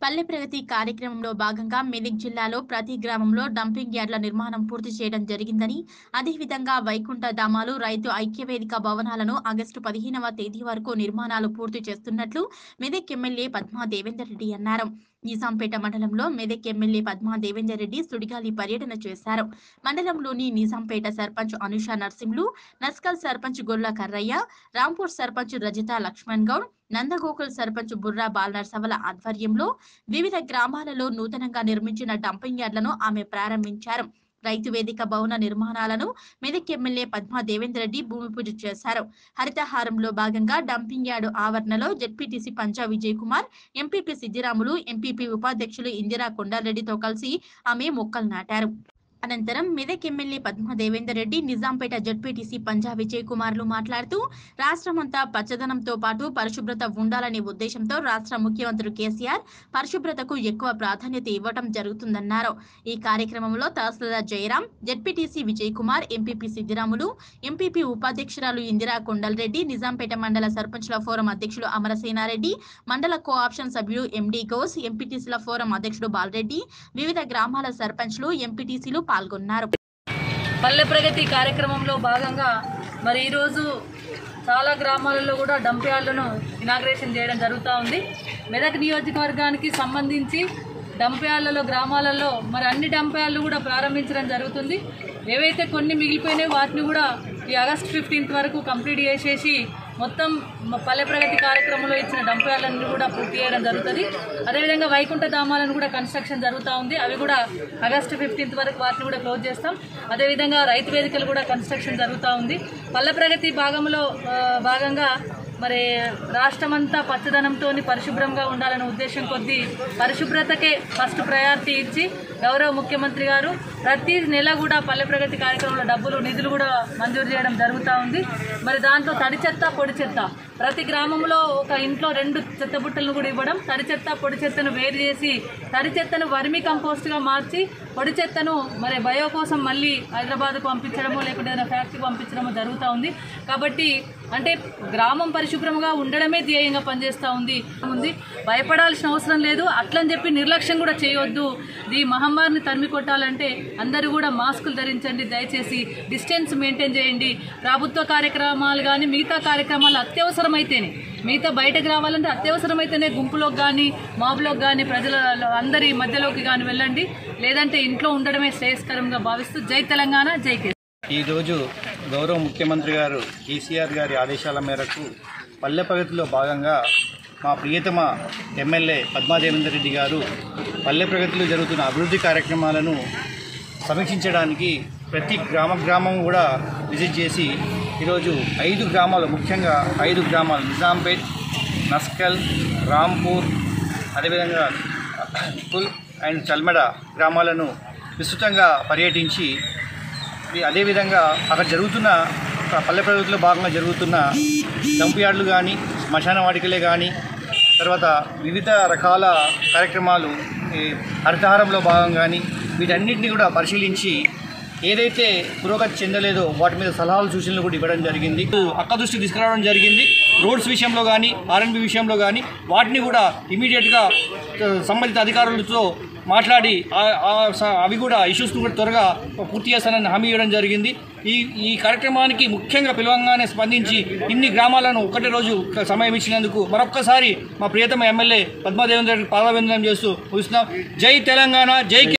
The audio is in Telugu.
పల్లె ప్రగతి కార్యక్రమంలో భాగంగా మెదక్ జిల్లాలో ప్రతి గ్రామంలో డంపింగ్ యార్డ్ల నిర్మాణం పూర్తి చేయడం జరిగిందని అదేవిధంగా వైకుంఠ ధామాలు రైతు ఐక్యవేదిక భవనాలను ఆగస్టు పదిహేనవ తేదీ వరకు నిర్మాణాలు పూర్తి చేస్తున్నట్లు మెదక్ ఎమ్మెల్యే పద్మా దేవేందర్ రెడ్డి అన్నారు నిజాంపేట మండలంలో మెదక్ ఎమ్మెల్యే పద్మా దేవేందర్ రెడ్డి సుడిగాలి పర్యటన చేశారు మండలంలోని నిజాంపేట సర్పంచ్ అనుష నర్సింహులు నస్కల్ సర్పంచ్ గొల్ల కర్రయ్య రాంపూర్ సర్పంచ్ రజిత లక్ష్మణ్ గౌడ్ నందగోకుల్ సర్పంచ్ బుర్రా బాలనర్సవల ఆధ్వర్యంలో వివిధ గ్రామాలలో నూతనంగా నిర్మించిన డంపింగ్ యార్డ్లను ఆమె ప్రారంభించారు రైతు వేదిక భవన నిర్మాణాలను మెదక్ ఎమ్మెల్యే పద్మా దేవేందర్ రెడ్డి భూమి పూజ చేశారు హరితహారంలో భాగంగా డంపింగ్ యార్డు ఆవరణలో ZPTC Panja Vijay Kumar MPP Siddiramulu MPP ఉపాధ్యక్షులు ఇందిరా కొండారెడ్డితో కలిసి ఆమె మొక్కలు నాటారు అనంతరం మెదక్ ఎమ్మెల్యే పద్మ దేవేందర్ రెడ్డి నిజాంపేట జడ్పీటీసీ పంజా విజయ్ కుమార్లు మాట్లాడుతూ రాష్ట్రమంతా పచ్చదనంతో పాటు పరిశుభ్రత ఉండాలనే ఉద్దేశంతో రాష్ట్ర ముఖ్యమంత్రి కేసీఆర్ పరిశుభ్రతకు ఎక్కువ ప్రాధాన్యత ఇవ్వటం జరుగుతుందన్నారు ఈ కార్యక్రమంలో tahsildar Jayaram ZPTC Vijay Kumar MPP Siddiramulu MPP ఉపాధ్యక్షురాలు ఇందిరా కొండలరెడ్డి నిజాంపేట మండల సర్పంచుల ఫోరం అధ్యక్షులు అమరసేనారెడ్డి మండల కోఆప్షన్ సభ్యులు ఎండి గౌస్ ఎంపీటీసీల ఫోరం అధ్యక్షుడు బాలరెడ్డి వివిధ గ్రామాల సర్పంచ్లు ఎంపీటీసీలు పాల్గొన్నారు పల్లె ప్రగతి కార్యక్రమంలో భాగంగా మరి ఈరోజు చాలా గ్రామాలలో కూడా డంప్ యార్డులను ఇనాగ్రేషన్ చేయడం జరుగుతూ ఉంది మెదక్ నియోజకవర్గానికి సంబంధించి డంప్ యార్డులలో గ్రామాలలో మరి అన్ని డంప్ యార్డులు కూడా ప్రారంభించడం జరుగుతుంది ఏవైతే కొన్ని మిగిలిపోయినాయో వాటిని కూడా ఈ ఆగస్ట్ ఫిఫ్టీన్త్ వరకు కంప్లీట్ చేసేసి మొత్తం మ- పల్లె ప్రగతి కార్యక్రమంలో ఇచ్చిన డంప్ యార్డులను కూడా పూర్తి చేయడం జరుగుతుంది అదేవిధంగా వైకుంఠ ధామాలను కూడా కన్స్ట్రక్షన్ జరుగుతూ ఉంది అవి కూడా ఆగస్టు ఫిఫ్టీన్త్ వరకు వాటిని కూడా క్లోజ్ చేస్తాం అదేవిధంగా రైతు వేదికలు కూడా కన్స్ట్రక్షన్ జరుగుతూ ఉంది పల్లె ప్రగతి భాగంలో ఆ, భాగంగా మరి రాష్ట్రమంతా పచ్చదనంతో పరిశుభ్రంగా ఉండాలనే ఉద్దేశం కొద్దీ పరిశుభ్రతకే ఫస్ట్ ప్రయారిటీ ఇచ్చి గౌరవ ముఖ్యమంత్రి గారు ప్రతి నెల కూడా పల్లె ప్రగతి కార్యక్రమంలో డబ్బులు నిధులు కూడా మంజూరు చేయడం జరుగుతూ ఉంది మరి దాంట్లో తడి చెత్త పొడి చెత్త ప్రతి గ్రామంలో ఒక ఇంట్లో రెండు చెత్త బుట్టలను కూడా ఇవ్వడం తడి చెత్త పొడి చెత్తను వేరు చేసి తడి చెత్తను వర్మి కంపోస్ట్గా మార్చి పొడి చెత్తను మరి బయో కోసం మళ్ళీ హైదరాబాద్కు పంపించడమో లేకుంటే ఏదైనా ఫ్యాక్టరీకి పంపించడమో జరుగుతూ ఉంది కాబట్టి అంటే గ్రామం పరిశుభ్రంగా ఉండడమే ధ్యేయంగా పనిచేస్తూ ఉంది ఉంది భయపడాల్సిన అవసరం లేదు అట్లని చెప్పి నిర్లక్ష్యం కూడా చేయొద్దు ఈ మహమ్మారిని తరిమి కొట్టాలంటే అందరూ కూడా మాస్కులు ధరించండి దయచేసి డిస్టెన్స్ మెయింటైన్ చేయండి ప్రభుత్వ కార్యక్రమాలు కానీ మిగతా కార్యక్రమాలు అత్యవసరమైతేనే మిగతా బయటకు రావాలంటే అత్యవసరమైతేనే గుంపులోకి కానీ మాబులోకి కానీ ప్రజల అందరి మధ్యలోకి కానీ వెళ్ళండి లేదంటే ఇంట్లో ఉండడమే శ్రేయస్కరంగా భావిస్తూ జై తెలంగాణ జై కే ఈరోజు గౌరవ ముఖ్యమంత్రి గారు కేసీఆర్ గారి ఆదేశాల మేరకు పల్లె ప్రగతిలో భాగంగా మా ప్రియతమ ఎమ్మెల్యే పద్మాదేవేందర్ రెడ్డి గారు పల్లె ప్రగతిలో జరుగుతున్న అభివృద్ధి కార్యక్రమాలను సమీక్షించడానికి ప్రతి గ్రామ గ్రామం కూడా విజిట్ చేసి ఈరోజు ఐదు గ్రామాలు ముఖ్యంగా ఐదు గ్రామాలు నిజాంపేట్ నస్కల్ రాంపూర్ అదేవిధంగా కుల్ అండ్ చల్మెడ గ్రామాలను విస్తృతంగా పర్యటించి ఇది అదేవిధంగా అక్కడ జరుగుతున్న ఒక పల్లె ప్రగతిలో భాగంగా జరుగుతున్న డంప్ యార్డులు కానీ శ్మశాన వాటికలే కానీ తర్వాత వివిధ రకాల కార్యక్రమాలు ఈ హరితహారంలో భాగం కానీ వీటన్నిటిని కూడా పరిశీలించి ఏదైతే పురోగతి చెందలేదో వాటి మీద సలహాలు సూచనలు కూడా ఇవ్వడం జరిగింది అక్క దృష్టి తీసుకురావడం జరిగింది రోడ్స్ విషయంలో కానీ ఆర్ఎన్బి విషయంలో కానీ వాటిని కూడా ఇమీడియట్గా సంబంధిత అధికారులతో మాట్లాడి ఆ- ఆ స- అవి కూడా ఇష్యూస్ను కూడా త్వరగా పూర్తి చేస్తానని హామీ ఇవ్వడం జరిగింది ఈ ఈ కార్యక్రమానికి ముఖ్యంగా పిలవంగానే స్పందించి ఇన్ని గ్రామాలను ఒకటే రోజు సమయం ఇచ్చినందుకు మరొక్కసారి మా ప్రియతమ ఎమ్మెల్యే పద్మాదేవేంద్ర పాదాభివందనం చేస్తూ ముగిస్తున్నాం జై తెలంగాణ జై కే-